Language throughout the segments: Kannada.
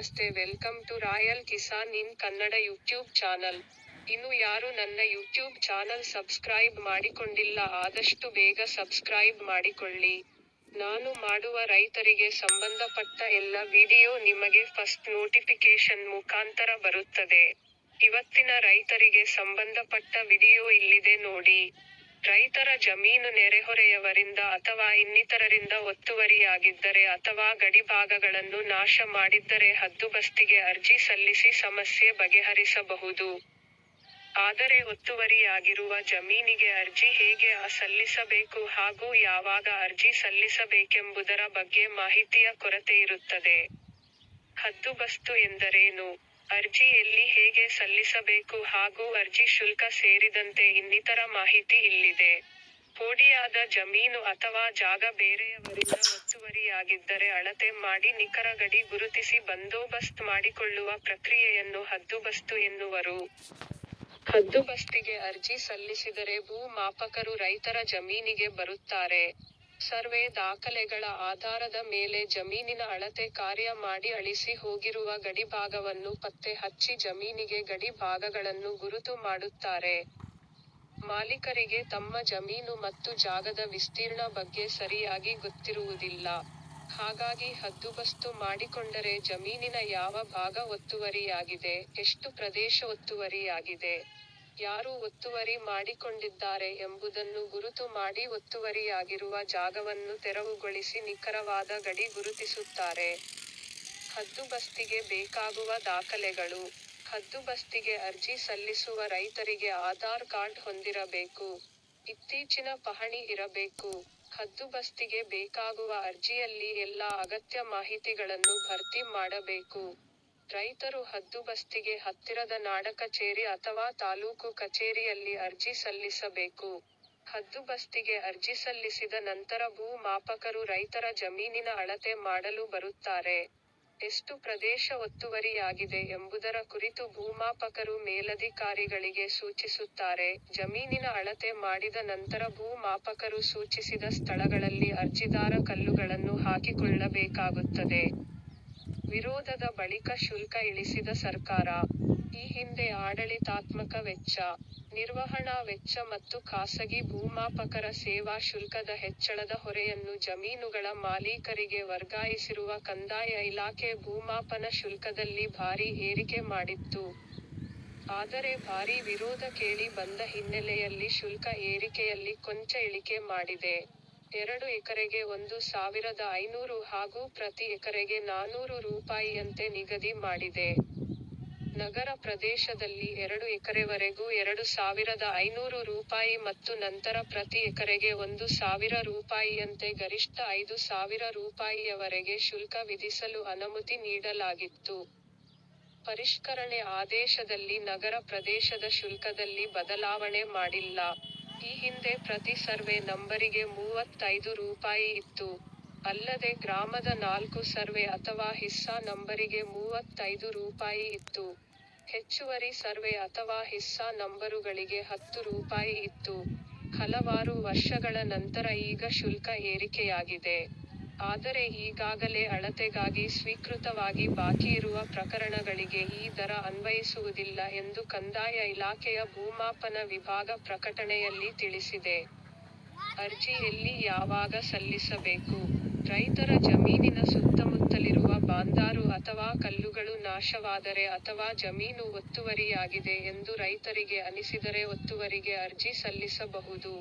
ನಮಸ್ತೆ welcome to royal Kisan in Kannada YouTube channel ಇನ್ನು ಯಾರು ನನ್ನ ಯೂಟ್ಯೂಬ್ ಚಾನಲ್ ಸಬ್ಸ್ಕ್ರೈಬ್ ಮಾಡಿಕೊಂಡಿಲ್ಲ ಆದಷ್ಟು ಬೇಗ ಸಬ್ಸ್ಕ್ರೈಬ್ ಮಾಡಿಕೊಳ್ಳಿ ನಾನು ಮಾಡುವ ರೈತರಿಗೆ ಸಂಬಂಧಪಟ್ಟ ಎಲ್ಲ ವಿಡಿಯೋ ನಿಮಗೆ ಫಸ್ಟ್ ನೋಟಿಫಿಕೇಶನ್ ಮುಖಾಂತರ ಬರುತ್ತದೆ ಇವತ್ತಿನ ರೈತರಿಗೆ ಸಂಬಂಧಪಟ್ಟ ವಿಡಿಯೋ ಇಲ್ಲಿದೆ ನೋಡಿ ರೈತರ ಜಮೀನು ನೆರೆಹೊರೆಯವರಿಂದ ಅಥವಾ ಇನ್ನಿತರರಿಂದ ಒತ್ತುವರಿಯಾಗಿದ್ದರೆ ಅಥವಾ ಗಡಿಭಾಗಗಳನ್ನು ನಾಶ ಮಾಡಿದ್ದರೆ ಹದ್ದುಬಸ್ತಿಗೆ ಅರ್ಜಿ ಸಲ್ಲಿಸಿ ಸಮಸ್ಯೆ ಬಗೆಹರಿಸಬಹುದು ಆದರೆ ಒತ್ತುವರಿಯಾಗಿರುವ ಜಮೀನಿಗೆ ಅರ್ಜಿ ಹೇಗೆ ಸಲ್ಲಿಸಬೇಕು ಹಾಗೂ ಯಾವಾಗ ಅರ್ಜಿ ಸಲ್ಲಿಸಬೇಕೆಂಬುದರ ಬಗ್ಗೆ ಮಾಹಿತಿಯ ಕೊರತೆಯಿರುತ್ತದೆ ಹದ್ದುಬಸ್ತು ಎಂದರೇನು ಅರ್ಜಿ ಎಲ್ಲಿ ಹೇಗೆ ಸಲ್ಲಿಸಬೇಕು ಹಾಗೂ ಅರ್ಜಿ ಶುಲ್ಕ ಸೇರಿದಂತೆ ಇನ್ನಿತರ ಮಾಹಿತಿ ಇಲ್ಲಿದೆ ಪೋಡಿಯಾದ ಜಮೀನು ಅಥವಾ ಜಾಗ ಬೇರೆಯವರಿಂದ ಒತ್ತುವರಿಯಾಗಿದ್ದರೆ ಅಳತೆ ಮಾಡಿ ನಿಖರ ಗಡಿ ಗುರುತಿಸಿ ಬಂದೋಬಸ್ತ್ ಮಾಡಿಕೊಳ್ಳುವ ಪ್ರಕ್ರಿಯೆಯನ್ನು ಹದ್ದುಬಸ್ತು ಎನ್ನುವರು ಹದ್ದುಬಸ್ತಿಗೆ ಅರ್ಜಿ ಸಲ್ಲಿಸಿದರೆ ಭೂ ಮಾಪಕರು ರೈತರ ಜಮೀನಿಗೆ ಬರುತ್ತಾರೆ ಸರ್ವೆ ದಾಖಲೆಗಳ ಆಧಾರದ ಮೇಲೆ ಜಮೀನಿನ ಅಳತೆ ಕಾರ್ಯ ಮಾಡಿ ಅಳಿಸಿ ಹೋಗಿರುವ ಗಡಿಭಾಗವನ್ನು ಪತ್ತೆ ಹಚ್ಚಿ ಜಮೀನಿಗೆ ಗಡಿ ಭಾಗಗಳನ್ನು ಗುರುತು ಮಾಡುತ್ತಾರೆ ಮಾಲೀಕರಿಗೆ ತಮ್ಮ ಜಮೀನು ಮತ್ತು ಜಾಗದ ವಿಸ್ತೀರ್ಣ ಬಗ್ಗೆ ಸರಿಯಾಗಿ ಗೊತ್ತಿರುವುದಿಲ್ಲ ಹಾಗಾಗಿ ಹದ್ದುಬಸ್ತು ಮಾಡಿಕೊಂಡರೆ ಜಮೀನಿನ ಯಾವ ಭಾಗ ಒತ್ತುವರಿಯಾಗಿದೆ ಎಷ್ಟು ಪ್ರದೇಶ ಒತ್ತುವರಿಯಾಗಿದೆ ಯಾರು ಒತ್ತುವರಿ ಮಾಡಿಕೊಂಡಿದ್ದಾರೆ ಎಂಬುದನ್ನು ಗುರುತು ಮಾಡಿ ಒತ್ತುವರಿಯಾಗಿರುವ ಜಾಗವನ್ನು ತೆರವುಗೊಳಿಸಿ ನಿಖರವಾದ ಗಡಿ ಗುರುತಿಸುತ್ತಾರೆ ಹದ್ದುಬಸ್ತಿಗೆ ಬೇಕಾಗುವ ದಾಖಲೆಗಳು ಹದ್ದುಬಸ್ತಿಗೆ ಅರ್ಜಿ ಸಲ್ಲಿಸುವ ರೈತರಿಗೆ ಆಧಾರ್ ಕಾರ್ಡ್ ಹೊಂದಿರಬೇಕು ಇತ್ತೀಚಿನ ಪಹಣಿ ಇರಬೇಕು ಹದ್ದುಬಸ್ತಿಗೆ ಬೇಕಾಗುವ ಅರ್ಜಿಯಲ್ಲಿ ಎಲ್ಲ ಅಗತ್ಯ ಮಾಹಿತಿಗಳನ್ನು ಭರ್ತಿ ಮಾಡಬೇಕು ರೈತರು ಹದ್ದುಬಸ್ತಿಗೆ ಹತ್ತಿರದ ನಾಡ ಕಚೇರಿ ಅಥವಾ ತಾಲೂಕು ಕಚೇರಿಯಲ್ಲಿ ಅರ್ಜಿ ಸಲ್ಲಿಸಬೇಕು ಹದ್ದುಬಸ್ತಿಗೆ ಅರ್ಜಿ ಸಲ್ಲಿಸಿದ ನಂತರ ಭೂ ಮಾಪಕರು ರೈತರ ಜಮೀನಿನ ಅಳತೆ ಮಾಡಲು ಬರುತ್ತಾರೆ ಎಷ್ಟು ಪ್ರದೇಶ ಒತ್ತುವರಿಯಾಗಿದೆ ಎಂಬುದರ ಕುರಿತು ಭೂಮಾಪಕರು ಮೇಲಧಿಕಾರಿಗಳಿಗೆ ಸೂಚಿಸುತ್ತಾರೆ ಜಮೀನಿನ ಅಳತೆ ಮಾಡಿದ ನಂತರ ಭೂ ಮಾಪಕರು ಸೂಚಿಸಿದ ಸ್ಥಳಗಳಲ್ಲಿ ಅರ್ಜಿದಾರ ಕಲ್ಲುಗಳನ್ನು ಹಾಕಿಕೊಳ್ಳಬೇಕಾಗುತ್ತದೆ ವಿರೋಧದ ಬಳಿಕ ಶುಲ್ಕ ಇಳಿಸಿದ ಸರ್ಕಾರ ಈ ಹಿಂದೆ ಆಡಳಿತಾತ್ಮಕ ವೆಚ್ಚ ನಿರ್ವಹಣಾ ವೆಚ್ಚ ಮತ್ತು ಖಾಸಗಿ ಭೂಮಾಪಕರ ಸೇವಾ ಶುಲ್ಕದ ಹೆಚ್ಚಳದ ಹೊರೆಯನ್ನು ಜಮೀನುಗಳ ಮಾಲೀಕರಿಗೆ ವರ್ಗಾಯಿಸಿರುವ ಕಂದಾಯ ಇಲಾಖೆ ಭೂಮಾಪನ ಶುಲ್ಕದಲ್ಲಿ ಭಾರಿ ಏರಿಕೆ ಮಾಡಿತ್ತು ಆದರೆ ಭಾರಿ ವಿರೋಧ ಕೇಳಿ ಬಂದ ಹಿನ್ನೆಲೆಯಲ್ಲಿ ಶುಲ್ಕ ಏರಿಕೆಯಲ್ಲಿ ಕೊಂಚ ಇಳಿಕೆ ಮಾಡಿದೆ ಎರಡು ಎಕರೆಗೆ ಒಂದು ಸಾವಿರದ ಐನೂರು ಹಾಗೂ ಪ್ರತಿ ಎಕರೆಗೆ ನಾನೂರು ರೂಪಾಯಿಯಂತೆ ನಿಗದಿ ಮಾಡಿದೆ ನಗರ ಪ್ರದೇಶದಲ್ಲಿ ಎರಡು ಎಕರೆವರೆಗೂ ಎರಡು ಸಾವಿರದ ಐನೂರು ರೂಪಾಯಿ ಮತ್ತು ನಂತರ ಪ್ರತಿ ಎಕರೆಗೆ ಒಂದು ಸಾವಿರ ರೂಪಾಯಿಯಂತೆ ಗರಿಷ್ಠ ಐದು ಸಾವಿರ ರೂಪಾಯಿಯವರೆಗೆ ಶುಲ್ಕ ವಿಧಿಸಲು ಅನುಮತಿ ನೀಡಲಾಗಿತ್ತು ಪರಿಷ್ಕರಣೆ ಆದೇಶದಲ್ಲಿ ನಗರ ಪ್ರದೇಶದ ಶುಲ್ಕದಲ್ಲಿ ಬದಲಾವಣೆ ಮಾಡಿಲ್ಲ ಈ ಹಿಂದೆ ಪ್ರತಿ ಸರ್ವೆ ನಂಬರಿಗೆ ಮೂವತ್ತೈದು ರೂಪಾಯಿ ಇತ್ತು ಅಲ್ಲದೆ ಗ್ರಾಮದ ನಾಲ್ಕು ಸರ್ವೆ ಅಥವಾ ಹಿಸ್ಸಾ ನಂಬರಿಗೆ ಮೂವತ್ತೈದು ರೂಪಾಯಿ ಇತ್ತು ಹೆಚ್ಚುವರಿ ಸರ್ವೆ ಅಥವಾ ಹಿಸ್ಸಾ ನಂಬರುಗಳಿಗೆ ಹತ್ತು ರೂಪಾಯಿ ಇತ್ತು ಹಲವಾರು ವರ್ಷಗಳ ನಂತರ ಈಗ ಶುಲ್ಕ ಏರಿಕೆಯಾಗಿದೆ ಆದರೆ ಈಗಾಗಲೇ ಅಳತೆಗಾಗಿ ಸ್ವೀಕೃತವಾಗಿ ಬಾಕಿಯಿರುವ ಪ್ರಕರಣಗಳಿಗೆ ಈ ದರ ಅನ್ವಯಿಸುವುದಿಲ್ಲ ಎಂದು ಕಂದಾಯ ಇಲಾಖೆಯ ಭೂಮಾಪನ ವಿಭಾಗ ಪ್ರಕಟಣೆಯಲ್ಲಿ ತಿಳಿಸಿದೆ ಅರ್ಜಿ ಎಲ್ಲಿ ಯಾವಾಗ ಸಲ್ಲಿಸಬೇಕು ರೈತರ ಜಮೀನಿನ ಸುತ್ತಮುತ್ತಲಿರುವ ಬಾಂದಾರು ಅಥವಾ ಕಲ್ಲುಗಳು ನಾಶವಾದರೆ ಅಥವಾ ಜಮೀನು ಒತ್ತುವರಿಯಾಗಿದೆ ಎಂದು ರೈತರಿಗೆ ಅನಿಸಿದರೆ ಒತ್ತುವರಿಗೆ ಅರ್ಜಿ ಸಲ್ಲಿಸಬಹುದು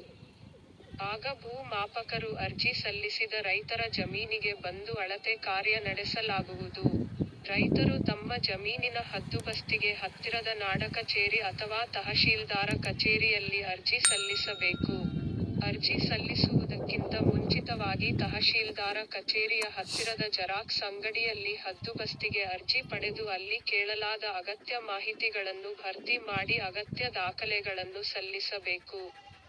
ಆಗ ಭೂ ಮಾಪಕರು ಅರ್ಜಿ ಸಲ್ಲಿಸಿದ ರೈತರ ಜಮೀನಿಗೆ ಬಂದು ಅಳತೆ ಕಾರ್ಯ ನಡೆಸಲಾಗುವುದು ರೈತರು ತಮ್ಮ ಜಮೀನಿನ ಹದ್ದುಬಸ್ತಿಗೆ ಹತ್ತಿರದ ನಾಡ ಕಚೇರಿ ಅಥವಾ ತಹಶೀಲ್ದಾರ ಕಚೇರಿಯಲ್ಲಿ ಅರ್ಜಿ ಸಲ್ಲಿಸಬೇಕು ಅರ್ಜಿ ಸಲ್ಲಿಸುವುದಕ್ಕಿಂತ ಮುಂಚಿತವಾಗಿ ತಹಶೀಲ್ದಾರ ಕಚೇರಿಯ ಹತ್ತಿರದ ಜೆರಾಕ್ಸ್ ಅಂಗಡಿಯಲ್ಲಿ ಹದ್ದುಬಸ್ತಿಗೆ ಅರ್ಜಿ ಪಡೆದು ಅಲ್ಲಿ ಕೇಳಲಾದ ಅಗತ್ಯ ಮಾಹಿತಿಗಳನ್ನು ಭರ್ತಿ ಮಾಡಿ ಅಗತ್ಯ ದಾಖಲೆಗಳನ್ನು ಸಲ್ಲಿಸಬೇಕು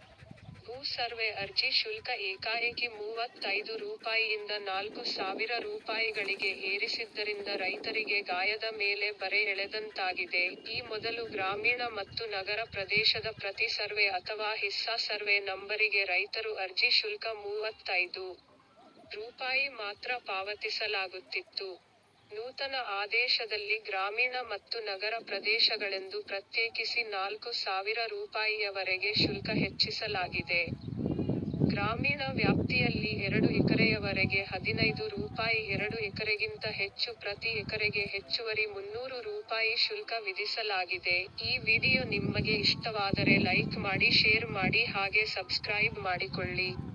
ಭೂ ಸರ್ವೆ ಅರ್ಜಿ ಶುಲ್ಕ ಏಕಾಏಕಿ ಮೂವತ್ತೈದು ರೂಪಾಯಿಯಿಂದ ನಾಲ್ಕು ಸಾವಿರ ರೂಪಾಯಿಗಳಿಗೆ ಏರಿಸಿದ್ದರಿಂದ ರೈತರಿಗೆ ಗಾಯದ ಮೇಲೆ ಬರೆ ಎಳೆದಂತಾಗಿದೆ ಈ ಮೊದಲು ಗ್ರಾಮೀಣ ಮತ್ತು ನಗರ ಪ್ರದೇಶದ ಪ್ರತಿ ಸರ್ವೆ ಅಥವಾ ಹಿಸ್ಸಾ ಸರ್ವೆ ನಂಬರಿಗೆ ರೈತರು ಅರ್ಜಿ ಶುಲ್ಕ ಮೂವತ್ತೈದು ರೂಪಾಯಿ ಮಾತ್ರ ಪಾವತಿಸಲಾಗುತ್ತಿತ್ತು ನೂತನ ಆದೇಶದಲ್ಲಿ ಗ್ರಾಮೀಣ ಮತ್ತು ನಗರ ಪ್ರದೇಶಗಳೆಂದು ಪ್ರತ್ಯೇಕಿಸಿ ನಾಲ್ಕು ಸಾವಿರ ರೂಪಾಯಿಯವರೆಗೆ ಶುಲ್ಕ ಹೆಚ್ಚಿಸಲಾಗಿದೆ. ಗ್ರಾಮೀಣ ವ್ಯಾಪ್ತಿಯಲ್ಲಿ ಎರಡು ಎಕರೆಯವರೆಗೆ ಹದಿನೈದು ರೂಪಾಯಿ ಎರಡು ಎಕರೆಗಿಂತ ಹೆಚ್ಚು ಪ್ರತಿ ಎಕರೆಗೆ ಹೆಚ್ಚುವರಿ ಮುನ್ನೂರು ರೂಪಾಯಿ ಶುಲ್ಕ ವಿಧಿಸಲಾಗಿದೆ. ಈ ವಿಡಿಯೋ ನಿಮಗೆ ಇಷ್ಟವಾದರೆ ಲೈಕ್ ಮಾಡಿ ಶೇರ್ ಮಾಡಿ ಹಾಗೆ ಸಬ್ಸ್ಕ್ರೈಬ್ ಮಾಡಿಕೊಳ್ಳಿ.